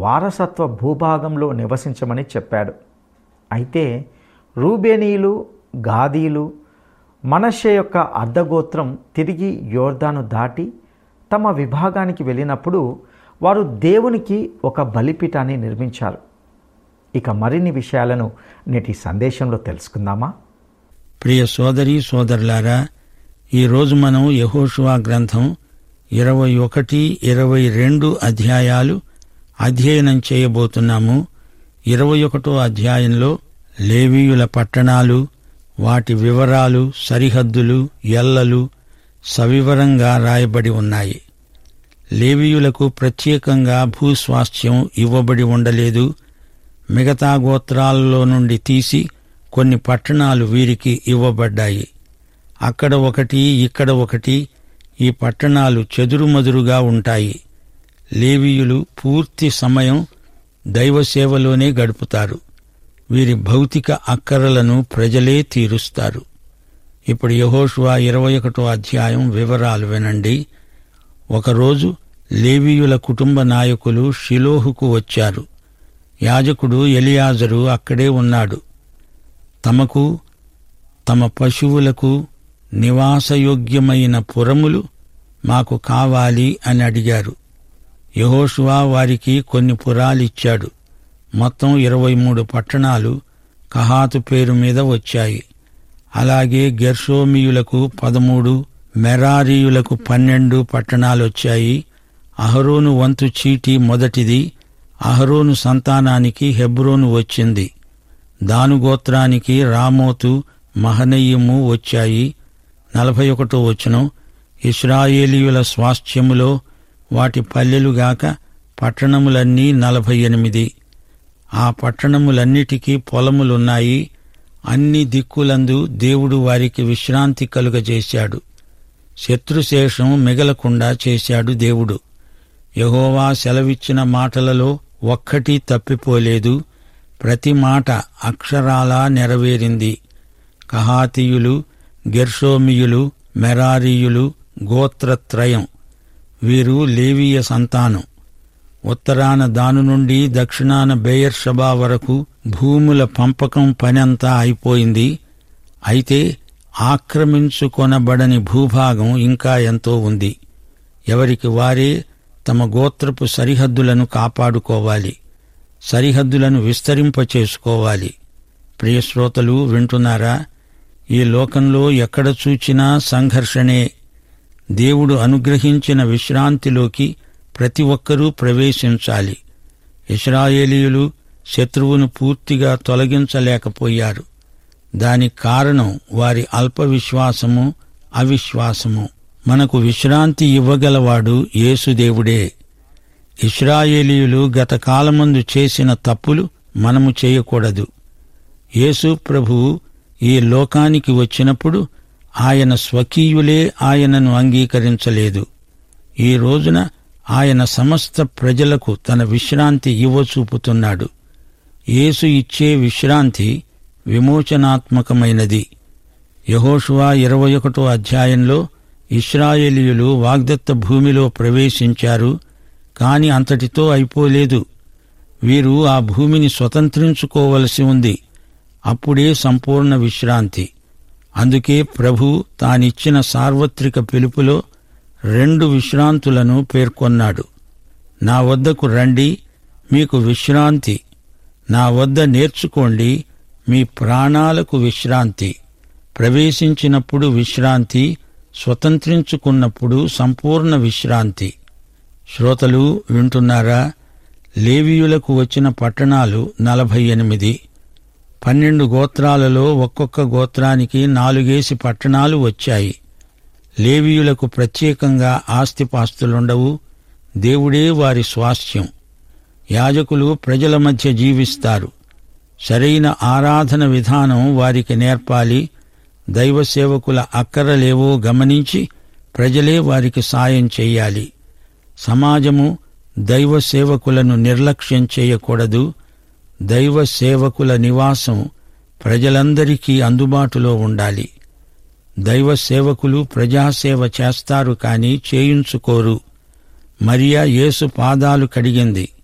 వారసత్వ భూభాగంలో నివసించమని చెప్పాడు అయితే రూబేనీయులు గాదీలు మనషే యొక్క అర్ధగోత్రం తిరిగి యోర్దాను దాటి తమ విభాగానికి వెళ్ళినప్పుడు వారు దేవునికి ఒక బలిపీఠాన్ని నిర్మించారు ఇక మరిన్ని విషయాలను నేటి సందేశంలో తెలుసుకుందామా ప్రియ సోదరి సోదరులారా ఈరోజు మనం యహోషువా గ్రంథం ఇరవై ఒకటి ఇరవై రెండు అధ్యాయాలు అధ్యయనం చేయబోతున్నాము ఇరవై ఒకటో అధ్యాయంలో లేవీయుల పట్టణాలు వాటి వివరాలు సరిహద్దులు ఎల్లలు సవివరంగా రాయబడి ఉన్నాయి లేవీయులకు ప్రత్యేకంగా భూస్వాస్థ్యం ఇవ్వబడి ఉండలేదు మిగతా గోత్రాలలో నుండి తీసి కొన్ని పట్టణాలు వీరికి ఇవ్వబడ్డాయి అక్కడ ఒకటి ఇక్కడ ఒకటి ఈ పట్టణాలు చెదురుమదురుగా ఉంటాయి లేవీయులు పూర్తి సమయం దైవ సేవలోనే గడుపుతారు వీరి భౌతిక అక్కరలను ప్రజలే తీరుస్తారు ఇప్పుడు యహోషువా ఇరవై ఒకటో అధ్యాయం వివరాలు వినండి ఒకరోజు లేవీయుల కుటుంబ నాయకులు షిలోహుకు వచ్చారు యాజకుడు ఎలియాజరు అక్కడే ఉన్నాడు తమకు తమ పశువులకు నివాసయోగ్యమైన పురములు మాకు కావాలి అని అడిగారు యహోషువా వారికి కొన్ని పురాలిచ్చాడు మొత్తం ఇరవై మూడు పట్టణాలు కహాతు పేరు మీద వచ్చాయి అలాగే గెర్షోమియులకు పదమూడు మెరారీయులకు పన్నెండు పట్టణాలొచ్చాయి అహరోను వంతు చీటి మొదటిది అహరోను సంతానానికి హెబ్రోను వచ్చింది దానుగోత్రానికి రామోతు మహనయ్యము వచ్చాయి నలభై ఒకటో వచనం ఇస్రాయేలీయుల స్వాస్థ్యములో వాటి పల్లెలుగాక పట్టణములన్నీ నలభై ఎనిమిది ఆ పట్టణములన్నిటికీ పొలములున్నాయి అన్ని దిక్కులందు దేవుడు వారికి విశ్రాంతి కలుగజేశాడు శత్రుశేషం మిగలకుండా చేశాడు దేవుడు యహోవా సెలవిచ్చిన మాటలలో ఒక్కటీ తప్పిపోలేదు ప్రతి మాట అక్షరాలా నెరవేరింది కహాతీయులు గెర్షోమియులు మెరారీయులు గోత్రత్రయం వీరు లేవీయ సంతానం ఉత్తరాన దాను నుండి దక్షిణాన బేయర్షబా వరకు భూముల పంపకం పనంతా అయిపోయింది అయితే ఆక్రమించుకొనబడని భూభాగం ఇంకా ఎంతో ఉంది ఎవరికి వారే తమ గోత్రపు సరిహద్దులను కాపాడుకోవాలి సరిహద్దులను విస్తరింపచేసుకోవాలి ప్రియశ్రోతలు వింటున్నారా ఈ లోకంలో ఎక్కడ చూచినా సంఘర్షణే దేవుడు అనుగ్రహించిన విశ్రాంతిలోకి ప్రతి ఒక్కరూ ప్రవేశించాలి ఇస్రాయేలీయులు శత్రువును పూర్తిగా తొలగించలేకపోయారు దానికి కారణం వారి అల్ప విశ్వాసము అవిశ్వాసము మనకు విశ్రాంతి ఇవ్వగలవాడు యేసుదేవుడే ఇస్రాయేలీయులు గత కాలమందు చేసిన తప్పులు మనము చేయకూడదు యేసు ప్రభువు ఈ లోకానికి వచ్చినప్పుడు ఆయన స్వకీయులే ఆయనను అంగీకరించలేదు ఈ రోజున ఆయన సమస్త ప్రజలకు తన విశ్రాంతి ఇవ్వచూపుతున్నాడు యేసు ఇచ్చే విశ్రాంతి విమోచనాత్మకమైనది యహోషువా ఇరవై ఒకటో అధ్యాయంలో ఇస్రాయేలీయులు వాగ్దత్త భూమిలో ప్రవేశించారు కాని అంతటితో అయిపోలేదు వీరు ఆ భూమిని స్వతంత్రించుకోవలసి ఉంది అప్పుడే సంపూర్ణ విశ్రాంతి అందుకే ప్రభు తానిచ్చిన సార్వత్రిక పిలుపులో రెండు విశ్రాంతులను పేర్కొన్నాడు నా వద్దకు రండి మీకు విశ్రాంతి నా వద్ద నేర్చుకోండి మీ ప్రాణాలకు విశ్రాంతి ప్రవేశించినప్పుడు విశ్రాంతి స్వతంత్రించుకున్నప్పుడు సంపూర్ణ విశ్రాంతి శ్రోతలు వింటున్నారా లేవీయులకు వచ్చిన పట్టణాలు నలభై ఎనిమిది పన్నెండు గోత్రాలలో ఒక్కొక్క గోత్రానికి నాలుగేసి పట్టణాలు వచ్చాయి లేవీయులకు ప్రత్యేకంగా ఆస్తిపాస్తులుండవు దేవుడే వారి స్వాస్థ్యం యాజకులు ప్రజల మధ్య జీవిస్తారు సరైన ఆరాధన విధానం వారికి నేర్పాలి దైవ సేవకుల అక్కరలేవో గమనించి ప్రజలే వారికి సాయం చెయ్యాలి సమాజము దైవ సేవకులను నిర్లక్ష్యం చేయకూడదు దైవ సేవకుల నివాసం ప్రజలందరికీ అందుబాటులో ఉండాలి దైవ సేవకులు ప్రజాసేవ చేస్తారు కాని చేయించుకోరు మరియా యేసు పాదాలు కడిగింది